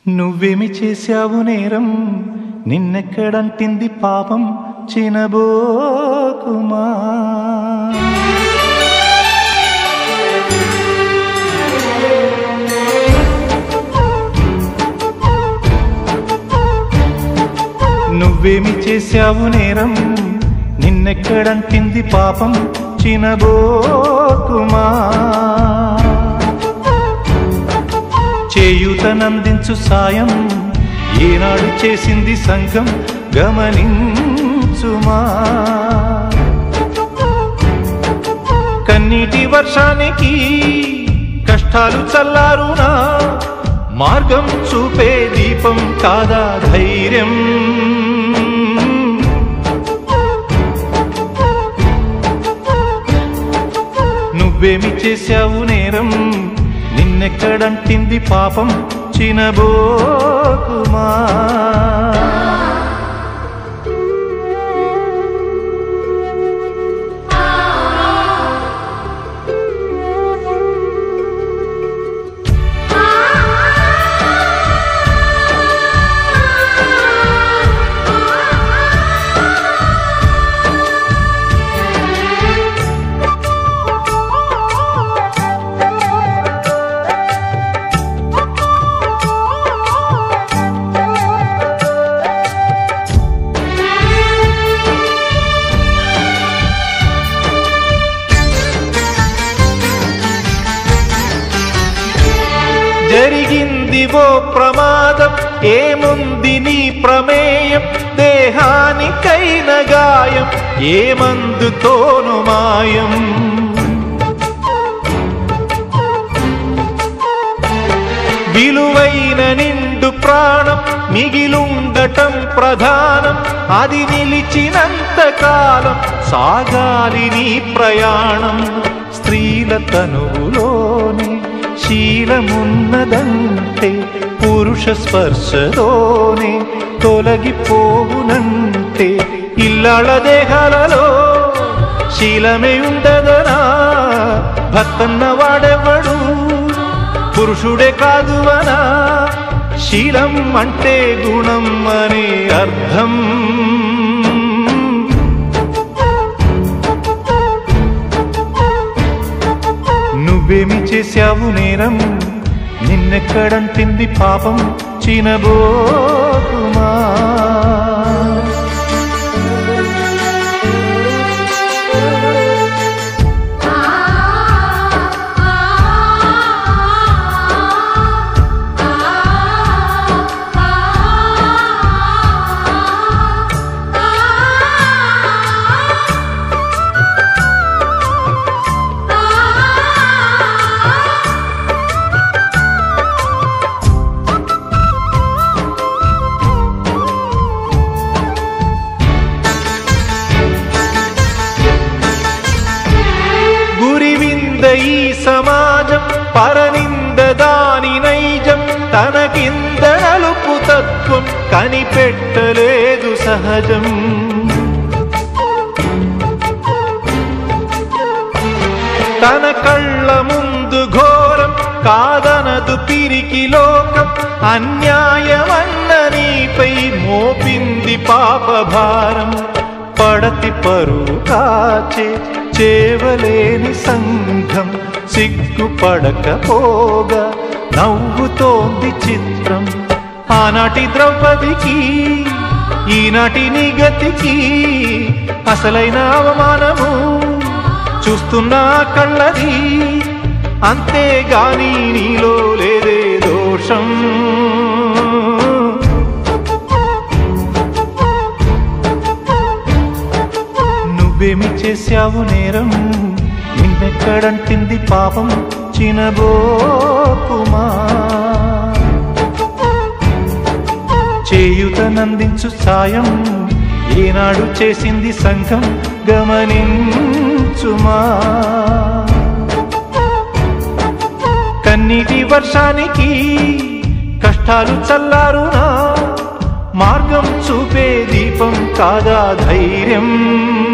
నువ్వేమి చేశావు నేరం నిన్నెక్కడంటింది పాపం చినబోకుమా నువ్వేమి చేశావు నేరం నిన్నెక్కడంటింది పాపం చినబోకుమా చేయూతనందించు సాయం ఏనాడు చేసింది సంఘం గమనించుమా కన్నీటి వర్షానికి కష్టాలు చల్లారునా మార్గం చూపే దీపం కాదా ధైర్యం నువ్వేమి చేశావు నేరం నిన్నెక్కడంటింది పాపం చినబోకుమా జరిగింది ఓ ప్రమాదం ఏముంది నీ ప్రమేయం దేహానికైన గాయం ఏమందుతోను మాయం విలువైన నిండు ప్రాణం మిగిలుండటం ప్రధానం అది నిలిచినంత కాలం సాగాలి నీ ప్రయాణం స్త్రీల తనువులోని శీలమున్నదంటే పురుష స్పర్శలోనే తొలగిపోవునంటే ఇల్లాళ దేహాలలో శీలమే ఉండదనా భర్తన్న వాడెవడు పురుషుడే కాదు అనా శీలం అంటే గుణం అనే అర్థం నువ్వేమి చేశావు నేరం నిన్నెక్కడంటింది పాపం చినబోకుమా గురివింద ఈ సమాజం పరనింద దాని నైజం తన కింద నలుపు తత్వం కనిపెట్టలేదు సహజం తన కళ్ళ ముందు ఘోరం కాదనదు పిరికి లోకం అన్యాయమన్న నీపై మోపింది పాపభారం పడతి పరువు కాచే చేవలేని సంఘం సిగ్గుపడకపోగా నవ్వుతోంది చిత్రం ఆనాటి ద్రౌపదికి ఈనాటి నిగతికి అసలైన అవమానము చూస్తున్నా కళ్ళది అంతేగాని నీలో లేదే దోషం నువ్వేమి చేశావు నేరం నిన్నెక్కడంటింది పాపం చినబోకుమా చేయుతనందించు సాయం ఏనాడు చేసింది సంఘం గమనించుమా కన్నీటి వర్షానికి కష్టాలు చల్లారునా మార్గం చూపే దీపం కాదా ధైర్యం